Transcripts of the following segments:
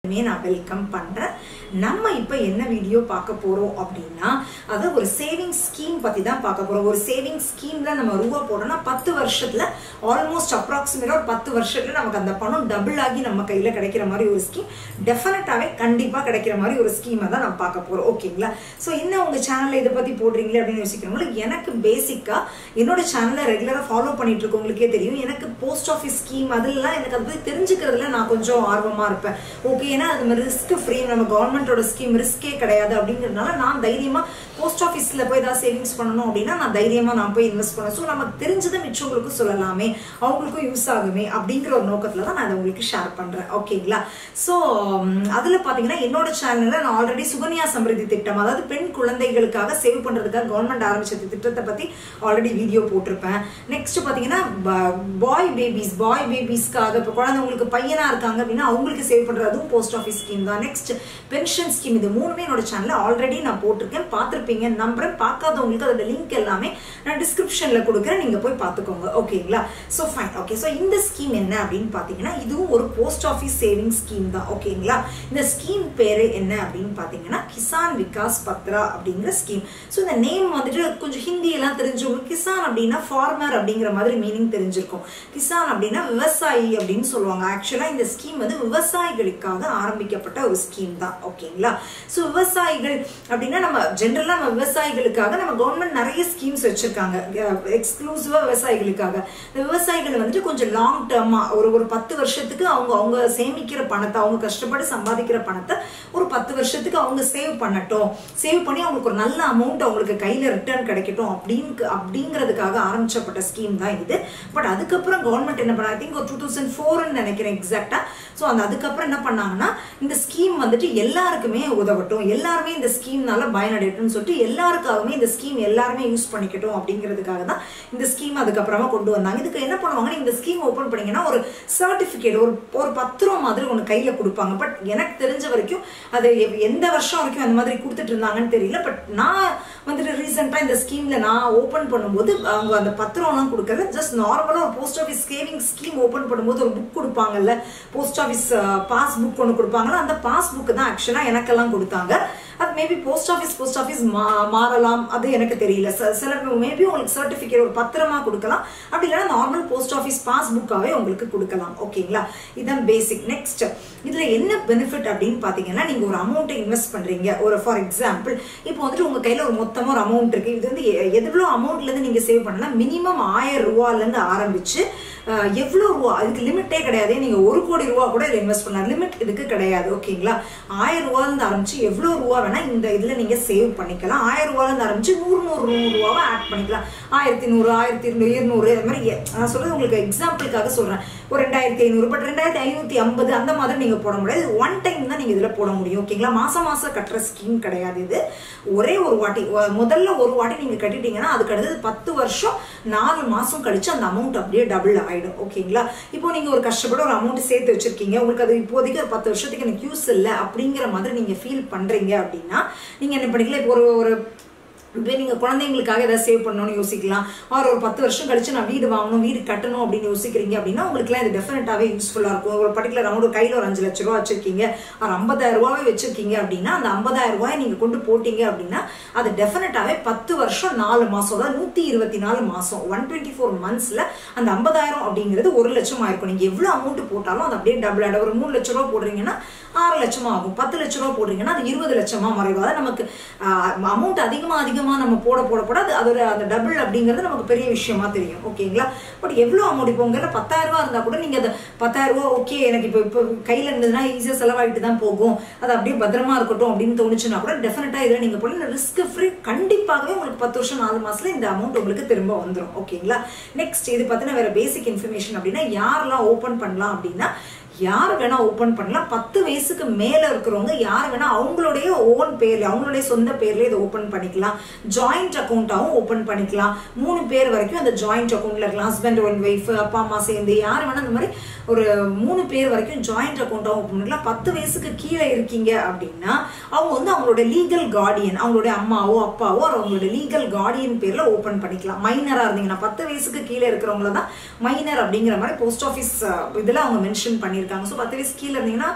நான் வெல்கம் பண்றேன் நம்ம இப்ப என்ன வீடியோ பார்க்க போறோம் அப்படின்னா அது ஒரு சேவிங் ஸ்கீம் பத்தி தான் பார்க்க போறோம் ஒரு சேவிங் ஸ்கீம்ல நம்ம ரூபா போடணும்னா பத்து வருஷத்துல ஆல்மோஸ்ட் அப்ராக்சிமேட்டா ஒரு பத்து வருஷத்துல நமக்கு அந்த பணம் டபுள் ஆகி நம்ம கையில கிடைக்கிற மாதிரி ஒரு ஸ்கீம் டெஃபினட்டாவே கண்டிப்பா கிடைக்கிற மாதிரி ஒரு ஸ்கீமை தான் நம்ம பார்க்க போறோம் ஓகேங்களா ஸோ என்ன உங்க சேனல்ல இதை பத்தி போடுறீங்களே அப்படின்னு யோசிக்கிறவங்களுக்கு எனக்கு பேசிக்கா என்னோட சேனலை ரெகுலரா ஃபாலோ பண்ணிட்டு இருக்கவங்களுக்கே தெரியும் எனக்கு போஸ்ட் ஆஃபீஸ் ஸ்கீம் அதெல்லாம் எனக்கு அதை பத்தி தெரிஞ்சுக்கிறதுல நான் கொஞ்சம் ஆர்வமா இருப்பேன் ஓகே ஏன்னா அது மாதிரி ரிஸ்க் ஃப்ரீ நம்ம கவர்மெண்டோட ஸ்கீம் ரிஸ்கே கிடையாது அப்படிங்கிறதுனால நான் தைரியமா போஸ்ட் ஆஃபீஸ்ல போய் ஏதாவது சேவிங்ஸ் பண்ணணும் அப்படின்னா நான் தைரியமா நான் போய் இன்வெஸ்ட் பண்ணேன் ஸோ நமக்கு தெரிஞ்சதை மிச்சவங்களுக்கும் சொல்லலாமே அவங்களுக்கும் யூஸ் ஆகுமே அப்படிங்கிற ஒரு நோக்கத்துல தான் நான் அதை உங்களுக்கு ஷேர் பண்றேன் ஓகேங்களா ஸோ அதுல பாத்தீங்கன்னா என்னோட சேனல்ல நான் ஆல்ரெடி சுகன்யா சமிருதி திட்டம் அதாவது பெண் குழந்தைகளுக்காக சேவ் பண்றதுக்காக கவர்மெண்ட் ஆரம்பிச்ச திட்டத்தை பத்தி ஆல்ரெடி வீடியோ போட்டிருப்பேன் நெக்ஸ்ட் பாத்தீங்கன்னா பாய் பேபிஸ் பாய் பேபிஸ்க்காக இப்போ குழந்தைங்களுக்கு பையனா இருக்காங்க அப்படின்னா அவங்களுக்கு சேவ் பண்றது அதுவும் போஸ்ட் ஆஃபீஸ் ஸ்கீம் தான் நெக்ஸ்ட் பென்ஷன் ஸ்கீம் இது மூணுமே என்னோட சேனல்ல ஆல்ரெடி நான் போட்டிருக்கேன் பார்த்துருப்பீங்க நம்புறேன் பார்க்காதவங்களுக்கு அதோட லிங்க் எல்லாமே நான் டிஸ்கிரிப்ஷன்ல கொடுக்குறேன் நீங்க போய் பார்த்துக்கோங்க ஓகேங்களா ஸோ ஃபைன் ஓகே ஸோ இந்த ஸ்கீம் என்ன அப்படின்னு பார்த்தீங்கன்னா இதுவும் ஒரு போஸ்ட் ஆஃபீஸ் சேவிங் ஸ்கீம் தான் ஓகேங்களா இந்த ஸ்கீம் பேரு என்ன அப்படின்னு பார்த்தீங்கன்னா கிசான் விகாஸ் பத்ரா அப்படிங்கிற ஸ்கீம் ஸோ இந்த நேம் வந்துட்டு கொஞ்சம் ஹிந்தி எல்லாம் தெரிஞ்சவங்க கிசான் அப்படின்னா ஃபார்மர் அப்படிங்கிற மாதிரி மீனிங் தெரிஞ்சிருக்கும் கிசான் அப்படின்னா விவசாயி அப்படின்னு சொல்லுவாங்க ஆக்சுவலா இந்த ஸ்கீம் வந்து விவசாயிகளுக்காக ஆரம்பிக்கப்பட்ட ஒரு ஸ்கீம் தான் ஓகேங்களா ஸோ விவசாயிகள் அப்படின்னா நம்ம ஜென்ரலா நம்ம விவசாயிகளுக்காக நம்ம கவர்மெண்ட் நிறைய ஸ்கீம்ஸ் வச்சிருக்காங்க எக்ஸ்க்ளூசிவா விவசாயிகளுக்காக இந்த விவசாயிகள் வந்துட்டு கொஞ்சம் லாங் டேர்மா ஒரு ஒரு பத்து வருஷத்துக்கு அவங்க அவங்க சேமிக்கிற பணத்தை அவங்க கஷ்டப்பட்டு சம்பாதிக்கிற பணத்தை ஒரு பத்து வருஷத்துக்கு அவங்க சேவ் பண்ணட்டும் சேவ் பண்ணி அவங்களுக்கு ஒரு நல்ல அமௌண்ட் அவங்களுக்கு கையில ரிட்டர்ன் கிடைக்கட்டும் அப்படின்னு அப்படிங்கிறதுக்காக ஆரம்பிச்சப்பட்ட ஸ்கீம் தான் இது பட் அதுக்கப்புறம் கவர்மெண்ட் என்ன பண்ணா ஐ திங்க் ஒரு டூ தௌசண்ட் ஃபோர்னு நினைக்கிறேன் எக்ஸாக்டா ஸோ அந்த அதுக்கப்புறம் என்ன பண்ணாங்கன்னா இந்த ஸ்கீம் வந்துட்டு எல்லாருக்குமே உதவட்டும் எல்லாருமே இந்த ஸ்கீம்னால பயனடையட்டும்னு சொல்லிட்டு எல்லாருக்காகவுமே இந்த ஸ்கீம் எல்லாருமே யூஸ் பண்ணிக்கட்டும் அப்படிங்கிறதுக்காக தான் இந்த ஸ்கீம் அதுக்கப்புறமா கொண்டு வந்தாங்க இதுக்கு என்ன பண்ணுவாங்கன்னா இந்த ஸ்கீம் ஓப்பன் பண்ணீங்கன்னா ஒரு சர்டிஃபிகேட் ஒரு ஒரு பத்திரம் மாதிரி ஒன்று கையில் கொடுப்பாங்க பட் எனக்கு தெரிஞ்ச வரைக்கும் அது எந்த வருஷம் வரைக்கும் அந்த மாதிரி கொடுத்துட்டு இருந்தாங்கன்னு தெரியல பட் நான் வந்துட்டு ரீசெண்டாக இந்த ஸ்கீம்ல நான் ஓப்பன் பண்ணும்போது அவங்க அந்த பத்திரம்லாம் கொடுக்கறது ஜஸ்ட் நார்மலாக ஒரு post office saving scheme open பண்ணும்போது ஒரு புக் கொடுப்பாங்கல்ல போஸ்ட் ஆஃபீஸ் பாஸ் புக் ஒன்று கொடுப்பாங்கல்ல அந்த பாஸ் புக் தான் ஆக்சுவலாக எனக்கெல்லாம் கொடுத்தாங்க அது maybe post office post office மா மாறலாம் அது எனக்கு தெரியல சில மேபி உங்களுக்கு சர்டிஃபிகேட் ஒரு பத்திரமா கொடுக்கலாம் அப்படி இல்லைன்னா நார்மல் போஸ்ட் ஆஃபீஸ் பாஸ் புக்காவே உங்களுக்கு கொடுக்கலாம் ஓகேங்களா இதுதான் பேசிக் நெக்ஸ்ட் இதுல என்ன பெனிஃபிட் அப்படின்னு பாத்தீங்கன்னா நீங்க ஒரு அமௌண்ட்டை இன்வெஸ்ட் பண்றீங்க ஒரு ஃபார் எக்ஸாம்பிள் இப்போ வந்துட்டு உங்க கையில ஒரு மொத்தமா ஒரு அமௌண்ட் இருக்கு இது வந்து எவ்வளோ அமௌண்ட்ல இருந்து நீங்க சேவ் பண்ணலாம் மினிமம் ஆயிரம் ரூபால இருந்து ஆரம்பிச்சு எவ்வளோ ரூபா அதுக்கு லிமிட்டே கிடையாது நீங்க ஒரு கோடி ரூபா கூட இதில் இன்வெஸ்ட் பண்ணலாம் லிமிட் இதுக்கு கிடையாது ஓகேங்களா ஆயிரம் ரூபால இருந்து ஆரம்பிச்சு எவ்வளோ ரூபா வேணா இந்த இதுல நீங்க சேவ் பண்ணிக்கலாம் ஆயிரம் ரூபால இருந்து ஆரம்பிச்சு நூறு நூறு நூறு ரூபாவை ஆட் பண்ணிக்கலாம் ஆயிரத்தி நூறு ஆயிரத்தி இருநூறு இருநூறு அது மாதிரி நான் சொல்றது உங்களுக்கு எக்ஸாம்பிளுக்காக சொல்றேன் ஒரு ரெண்டாயிரத்தி ஐநூறு பட் ரெண்டாயிரத்தி ஐநூத்தி ஐம்பது அந்த மாதிரி நீங்க போட முடியாது ஒன் டைம் தான் நீங்க இதுல போட முடியும் ஓகேங்களா மாசம் மாசம் கட்டுற ஸ்கீம் கிடையாது இது ஒரே ஒரு வாட்டி முதல்ல ஒரு வாட்டி நீங்க கட்டிட்டீங்கன்னா அதுக்கு அடுத்தது பத்து வருஷம் நாலு மாசம் கழிச்சு அந்த அமௌண்ட் அப்படியே டபுள் ஆயிடும் ஓகேங்களா இப்போ நீங்க ஒரு கஷ்டப்பட ஒரு அமௌண்ட் சேர்த்து வச்சிருக்கீங்க உங்களுக்கு அது இப்போதைக்கு ஒரு பத்து வருஷத்துக்கு எனக்கு யூஸ் இல்லை அப்படிங்கிற மாதிரி நீங்க ஃபீல் பண்றீங்க அப்படின்னா நீங்க என்ன பண்ணிக்கலாம் இப்போ ஒரு ஒரு இப்போ நீங்கள் குழந்தைங்களுக்காக ஏதாவது சேவ் பண்ணணும்னு யோசிக்கலாம் ஆர் ஒரு பத்து வருஷம் கழிச்சு நான் வீடு வாங்கணும் வீடு கட்டணும் அப்படின்னு யோசிக்கிறீங்க அப்படின்னா உங்களுக்குலாம் இது டெஃபினட்டாகவே யூஸ்ஃபுல்லாக இருக்கும் ஒரு பர்டிகுலர் அமௌண்ட் கையில் ஒரு அஞ்சு லட்ச ரூபா வச்சிருக்கீங்க ஒரு ஐம்பதாயிரம் ரூபாவே வச்சிருக்கீங்க அப்படின்னா அந்த ஐம்பதாயிரம் ரூபாய் நீங்கள் கொண்டு போட்டீங்க அப்படின்னா அது டெஃபினட்டாகவே பத்து வருஷம் நாலு மாதம் அதாவது நூற்றி இருபத்தி நாலு மாதம் ஒன் டுவெண்ட்டி ஃபோர் மந்த்ஸில் அந்த ஐம்பதாயிரம் அப்படிங்கிறது ஒரு லட்சம் ஆயிருக்கும் நீங்கள் எவ்வளோ அமௌண்ட் போட்டாலும் அது அப்படியே டபுள் ஆகிடும் ஒரு மூணு லட்ச ரூபா போடுறீங்கன்னா ஆறு லட்சமா ஆகும் பத்து லட்ச ரூபா போடுறீங்கன்னா அது இருபது லட்சமா மறைவு அதாவது நமக்கு அமௌண்ட் அதிகமாக அதிகமாக நம்ம போட போட போட அது அதோட அந்த டபுள் அப்படிங்கிறது நமக்கு பெரிய விஷயமா தெரியும் ஓகேங்களா பட் எவ்வளோ அமௌண்ட் இப்போ உங்கள்கிட்ட பத்தாயிரம் ரூபா இருந்தால் கூட நீங்கள் அதை பத்தாயிரம் ரூபா ஓகே எனக்கு இப்போ இப்போ கையில் இருந்ததுன்னா ஈஸியாக செலவாகிட்டு தான் போகும் அது அப்படியே பத்திரமா இருக்கட்டும் அப்படின்னு தோணுச்சுன்னா கூட டெஃபினட்டாக இதில் நீங்கள் போல ரிஸ்க் ஃப்ரீ கண்டிப்பாகவே உங்களுக்கு பத்து வருஷம் நாலு மாசத்துல இந்த அமௌண்ட் உங்களுக்கு திரும்ப வந்துடும் ஓகேங்களா நெக்ஸ்ட் இது பார்த்தீங்கன்னா வேற பேசிக் இன்ஃபர்மேஷன் அப்படின்னா யாரெல்லாம் ஓப்பன் பண்ணலாம் அப்படின்னா யார் வேணா ஓப்பன் பண்ணலாம் பத்து வயசுக்கு மேல இருக்கிறவங்க யார் வேணா அவங்களுடைய ஓன் பேர்ல அவங்களுடைய சொந்த பேர்ல இதை ஓப்பன் பண்ணிக்கலாம் ஜாயிண்ட் அக்கௌண்ட்டாகவும் ஓப்பன் பண்ணிக்கலாம் மூணு பேர் வரைக்கும் அந்த ஜாயிண்ட் அக்கௌண்ட்ல இருக்கலாம் ஹஸ்பண்ட் ஒன் ஒய்ஃப் அப்பா அம்மா சேர்ந்து யார் வேணா அந்த மாதிரி ஒரு மூணு பேர் வரைக்கும் ஜாயிண்ட் அக்கௌண்ட்டாகவும் ஓப்பன் பண்ணிக்கலாம் பத்து வயசுக்கு கீழே இருக்கீங்க அப்படின்னா அவங்க வந்து அவங்களோட லீகல் கார்டியன் அவங்களுடைய அம்மாவோ அப்பாவோ அவங்களோட லீகல் கார்டியன் பேர்ல ஓப்பன் பண்ணிக்கலாம் மைனரா இருந்தீங்கன்னா பத்து வயசுக்கு கீழே இருக்கிறவங்கள தான் மைனர் அப்படிங்கிற மாதிரி போஸ்ட் ஆஃபீஸ் இதுல அவங்க மென்ஷன் பண்ணியிருக்காங்க ஸோ பத்து வயசு கீழே இருந்தீங்கன்னா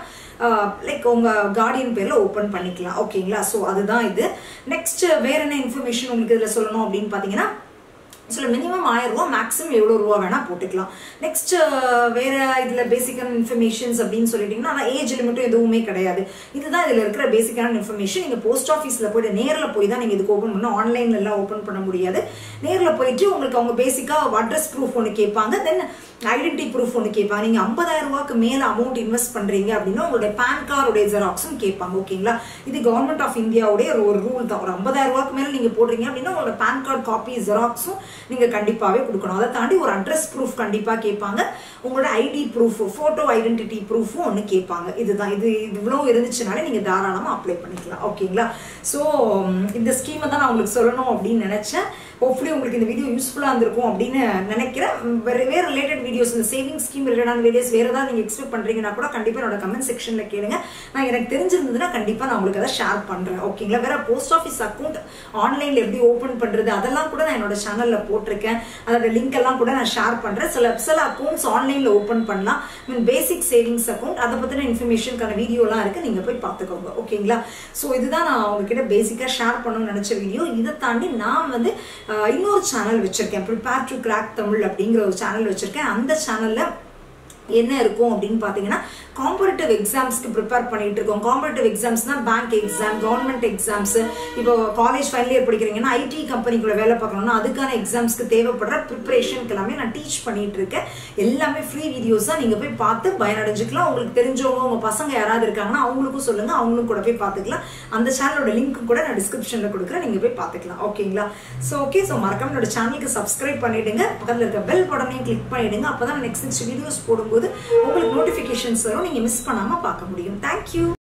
லைக் உங்கள் கார்டியன் பேரில் ஓப்பன் பண்ணிக்கலாம் ஓகேங்களா ஸோ அதுதான் இது நெக்ஸ்ட் வேற என்ன இன்ஃபர்மேஷன் உங்களுக்கு இதில் சொல்லணும் அப்படின்னு பார்த்தீங்கன்னா சில மினிமம் ஆயிரம் ரூபா மேக்ஸிமம் எவ்வளோ ரூபா வேணால் போட்டுக்கலாம் நெக்ஸ்ட் வேற இதில் பேசிக்கான இன்ஃபர்மேஷன்ஸ் அப்படின்னு சொல்லிட்டிங்கன்னா ஆனால் ஏஜ் லிமிட்டும் எதுவுமே கிடையாது இதுதான் இதில் இருக்கிற பேசிக்கான இன்ஃபர்மேஷன் நீங்கள் போஸ்ட் ஆஃபீஸில் போய்ட்டு நேரில் போய் தான் நீங்கள் இதுக்கு ஓப்பன் பண்ணணும் ஆன்லைன்ல எல்லாம் ஓப்பன் பண்ண முடியாது நேரில் போயிட்டு உங்களுக்கு அவங்க பேசிக்காக அட்ரஸ் ப்ரூஃப் ஒன்று கேட்பாங்க தென் ஐடென்டி ப்ரூஃப் ஒன்று கேட்பாங்க நீங்கள் ஐம்பதாயிரம் ரூபாய்க்கு மேலே அமௌண்ட் இன்வெஸ்ட் பண்ணுறீங்க அப்படின்னா உங்களுடைய பேன் கார்டுடைய ஜெராக்ஸும் கேட்பாங்க ஓகேங்களா இது கவர்மெண்ட் ஆஃப் இந்தியாவுடைய ஒரு ரூல் தான் ஒரு ஐம்பதாயிரம் ரூபாய்க்கு மேலே நீங்கள் போடுறீங்க அப்படின்னா உங்களோட பேன் கார்டு காப்பி ஜெராக்ஸும் நீங்கள் கண்டிப்பாகவே கொடுக்கணும் அதை தாண்டி ஒரு அட்ரஸ் ப்ரூஃப் கண்டிப்பாக கேட்பாங்க உங்களோட ஐடி ப்ரூஃப் ஃபோட்டோ ஐடென்டிட்டி ப்ரூஃபும் ஒன்று கேட்பாங்க இதுதான் இது இவ்வளோ இருந்துச்சுனாலே நீங்கள் தாராளமாக அப்ளை பண்ணிக்கலாம் ஓகேங்களா ஸோ இந்த ஸ்கீமை தான் நான் உங்களுக்கு சொல்லணும் அப்படின்னு நினச்சேன் ஹோப்ஃபுல்லி உங்களுக்கு இந்த வீடியோ யூஸ்ஃபுல்லாக இருந்திருக்கும் அப்படின்னு நினைக்கிறேன் வேறு வேறு ரிலேட்டட் வீடியோஸ் இந்த சேவிங் ஸ்கீம் ரிலேட்டான வீடியோஸ் வேறு ஏதாவது நீங்கள் எக்ஸ்பெக்ட் பண்ணுறீங்கன்னா கூட கண்டிப்பாக என்னோட கமெண்ட் செக்ஷனில் கேளுங்க நான் எனக்கு தெரிஞ்சிருந்ததுன்னா கண்டிப்பாக நான் உங்களுக்கு அதை ஷேர் பண்ணுறேன் ஓகேங்களா வேற போஸ்ட் ஆஃபீஸ் அக்கௌண்ட் ஆன்லைனில் எப்படி ஓப்பன் பண்ணுறது அதெல்லாம் கூட நான் என்னோட சேனலில் போட்டிருக்கேன் அதோட லிங்க் எல்லாம் கூட நான் ஷேர் பண்ணுறேன் சில சில அக்கௌண்ட்ஸ் ஆன்லைனில் ஓப்பன் பண்ணலாம் மீன் பேசிக் சேவிங்ஸ் அக்கௌண்ட் அதை பற்றின இன்ஃபர்மேஷனுக்கான வீடியோலாம் இருக்குது நீங்கள் போய் பார்த்துக்கோங்க ஓகேங்களா ஸோ இதுதான் நான் உங்ககிட்ட பேசிக்காக ஷேர் பண்ணணும்னு நினச்ச வீடியோ இதை தாண்டி நான் வந்து இன்னொரு சேனல் வச்சுருக்கேன் ப்ரிப்பேர் டு கிராக் தமிழ் அப்படிங்கிற ஒரு சேனல் வச்சுருக்கேன் அந்த சேனலில் என்ன இருக்கும் அப்படின்னு பார்த்தீங்கன்னா காம்படிட்டிவ் எக்ஸாம்ஸ்க்கு ப்ரிப்பேர் பண்ணிட்டு இருக்கோம் காம்படிட்டிவ் எக்ஸாம்ஸ்னா பேங்க் எக்ஸாம் கவர்மெண்ட் எக்ஸாம்ஸ் இப்போ காலேஜ் ஃபைனல் இயர் படிக்கிறீங்கன்னா ஐடி கம்பெனிக்குள்ள வேலை பார்க்கணும்னா அதுக்கான எக்ஸாம்ஸ்க்கு தேவைப்படுற ப்ரிப்பரேஷனுக்கு எல்லாமே நான் டீச் பண்ணிட்டு இருக்கேன் எல்லாமே ஃப்ரீ வீடியோஸ் தான் நீங்கள் போய் பார்த்து பயனடைஞ்சுக்கலாம் உங்களுக்கு தெரிஞ்சவங்க உங்கள் பசங்க யாராவது இருக்காங்கன்னா அவங்களுக்கும் சொல்லுங்கள் அவங்களும் கூட போய் பார்த்துக்கலாம் அந்த சேனலோட லிங்க் கூட நான் டிஸ்கிரிப்ஷனில் கொடுக்குறேன் நீங்கள் போய் பார்த்துக்கலாம் ஓகேங்களா ஸோ ஓகே ஸோ மறக்காம என்னோட சேனலுக்கு சப்ஸ்கிரைப் பண்ணிடுங்க பக்கத்தில் இருக்க பெல் பட்டனையும் கிளிக் பண்ணிடுங்க அப்போ தான் நெக்ஸ்ட் நெக்ஸ்ட் வீடியோஸ் போடும்போது உங்களுக்கு நோட்டிஃபிகேஷன்ஸ் வரும் நீங்கள் மிஸ் பண்ணாமல் பார்க்க முடியும் தேங்க்யூ